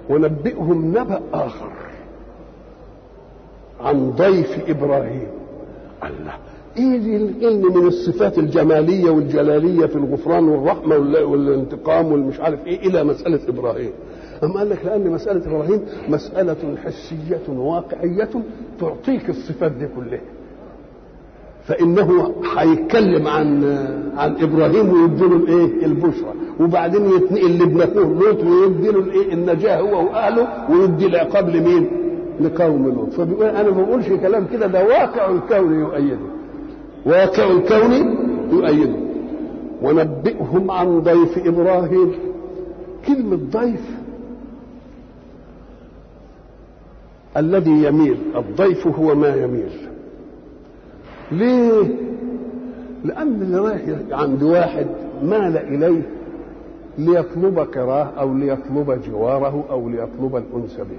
ونبئهم نبأ آخر عن ضيف إبراهيم الله ايه دي اللي من الصفات الجماليه والجلاليه في الغفران والرحمه والانتقام والمش عارف ايه الى مساله ابراهيم أما قال لك لأن مسألة إبراهيم مسألة حسية واقعية تعطيك الصفات دي كلها فإنه هيتكلم عن عن إبراهيم ويديله الإيه؟ البشرى وبعدين يتنقل لابن أخوه لوط ويديله الإيه؟ النجاة هو وأهله ويدي العقاب لمين؟ لقوم لوط فبيقول أنا ما بقولش كلام كده ده واقع الكون يؤيده واقع الكون يؤيده ونبئهم عن ضيف إبراهيم كلمة ضيف الذي يميل الضيف هو ما يميل ليه لأن اللي رايح عند واحد مال إليه ليطلب قراه أو ليطلب جواره أو ليطلب الأنس به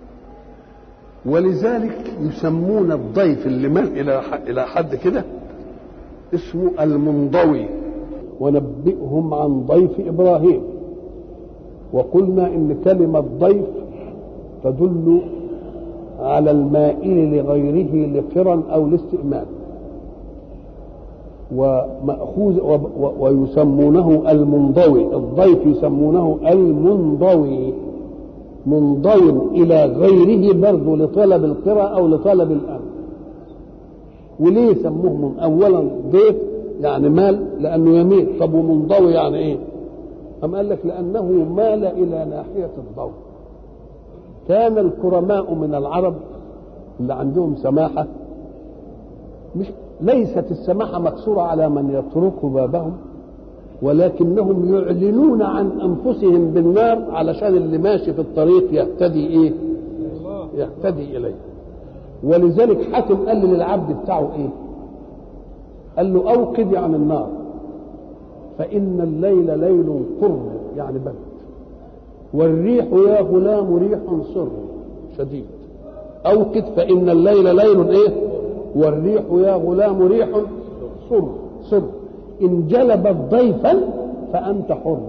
ولذلك يسمون الضيف اللي مال إلى إلى حد كده اسمه المنضوي ونبئهم عن ضيف إبراهيم وقلنا إن كلمة ضيف تدل على المائل لغيره لقرا او لاستئمان ومأخوذ ويسمونه المنضوي الضيف يسمونه المنضوي منضوي الى غيره برضه لطلب القرى او لطلب الامن وليه سموه من اولا ضيف يعني مال لانه يميل طب ومنضوي يعني ايه أم قال لك لأنه مال إلى ناحية الضوء كان الكرماء من العرب اللي عندهم سماحة مش ليست السماحة مقصورة على من يطرق بابهم ولكنهم يعلنون عن أنفسهم بالنار علشان اللي ماشي في الطريق يهتدي إيه يهتدي إليه ولذلك حاتم قال للعبد بتاعه إيه قال له أوقد عن النار فإن الليل ليل قر يعني برد والريح يا غلام ريح صر شديد أوقد فإن الليل ليل إيه والريح يا غلام ريح صر صر إن جلبت ضيفا فأنت حر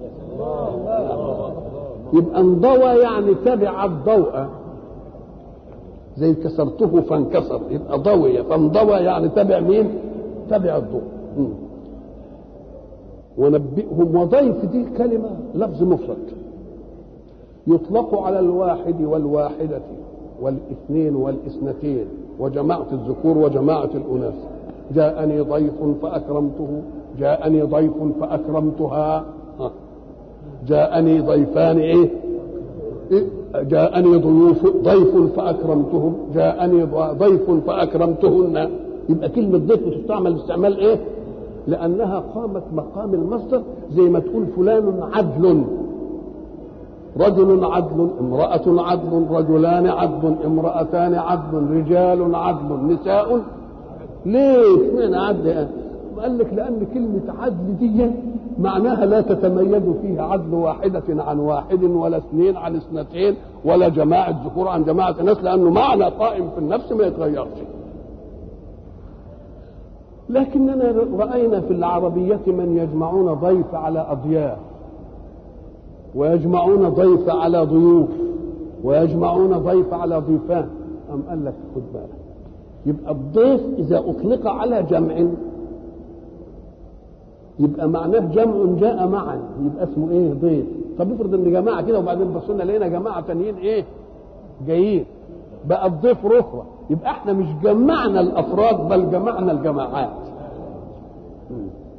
يبقى انضوى يعني تبع الضوء زي كسرته فانكسر يبقى ضوي فانضوى يعني تبع مين تبع الضوء ونبئهم وضيف دي كلمة لفظ مفرد يطلق على الواحد والواحدة والاثنين والاثنتين وجماعة الذكور وجماعة الأناث جاءني ضيف فأكرمته جاءني ضيف فأكرمتها جاءني ضيفان إيه جاءني ضيوف ضيف فأكرمتهم جاءني ضيف فأكرمتهن يبقى كلمة ضيف بتستعمل استعمال إيه لأنها قامت مقام المصدر زي ما تقول فلان عدل رجل عدل امرأة عدل رجلان عدل امرأتان عدل رجال عدل نساء ليه اشمعنى عدل قال لك لأن كلمة عدل دي معناها لا تتميز فيها عدل واحدة عن واحد ولا اثنين عن اثنتين ولا جماعة ذكور عن جماعة ناس لأنه معنى قائم في النفس ما يتغيرش لكننا رأينا في العربية من يجمعون ضيف على أضياف ويجمعون ضيف على ضيوف ويجمعون ضيف على ضيفان أم قال لك خد بالك يبقى الضيف إذا أطلق على جمع يبقى معناه جمع جاء معا يبقى اسمه ايه ضيف طب افرض ان جماعه كده وبعدين بصينا لقينا جماعه تانيين ايه جايين بقى الضيف رخوه يبقى احنا مش جمعنا الافراد بل جمعنا الجماعات